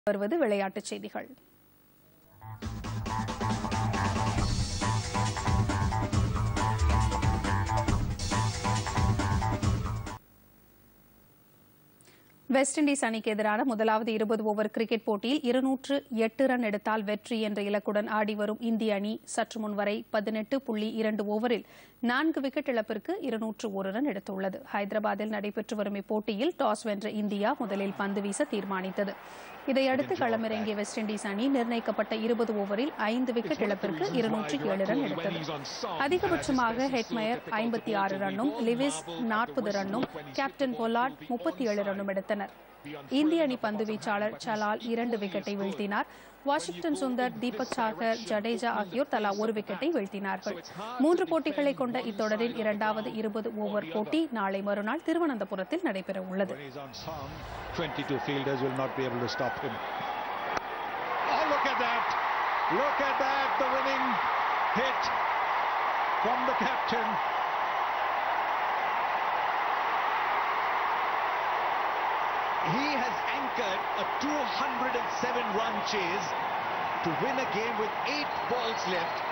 வருவது விளையாட்டுச் செய்திகள் வெஸ்ட் இண்டீஸ் அணிக்கு எதிரான முதலாவது இருபது ஓவர் கிரிக்கெட் போட்டியில் இருநூற்று எட்டு ரன் எடுத்தால் வெற்றி என்ற இலக்குடன் ஆடி வரும் இந்திய அணி சற்று முன் வரை பதினெட்டு புள்ளி இரண்டு ஓவரில் நான்கு விக்கெட் இழப்பிற்கு இருநூற்று ஒரு ரன் எடுத்துள்ளது ஹைதராபாத்தில் நடைபெற்று வரும் இப்போட்டியில் டாஸ் வென்ற இந்தியா முதலில் பந்து வீச தீர்மானித்தது இதையடுத்து களமிறங்கிய வெஸ்ட் இண்டீஸ் அணி நிர்ணயிக்கப்பட்ட இருபது ஓவரில் ஐந்து விக்கெட் இழப்பிற்கு இருநூற்று ஏழு ரன் எடுத்தது அதிகபட்சமாக ஹெட்மயர் ஐம்பத்தி ஆறு ரன்னும் லிவிஸ் நாற்பது ரன்னும் கேப்டன் பொலாட் முப்பத்தி ஏழு ரன்னும் எடுத்தனர் இந்திய அணி பந்து வீச்சாளர் சலால் இரண்டு விக்கெட்டை வீழ்த்தினார் வாஷிங்டன் சுந்தர் தீபக் சாகர் ஜடேஜா ஆகியோர் தலா ஒரு விக்கெட்டை வீழ்த்தினார்கள் மூன்று போட்டிகளை கொண்ட இத்தொடரின் இரண்டாவது இருபது ஓவர் போட்டி நாளை மறுநாள் திருவனந்தபுரத்தில் நடைபெற உள்ளது When he's on song, 22 fielders will not be able to stop him. Oh, look at that! Look at that! The winning hit from the captain. He has anchored a 207 run chase to win a game with eight balls left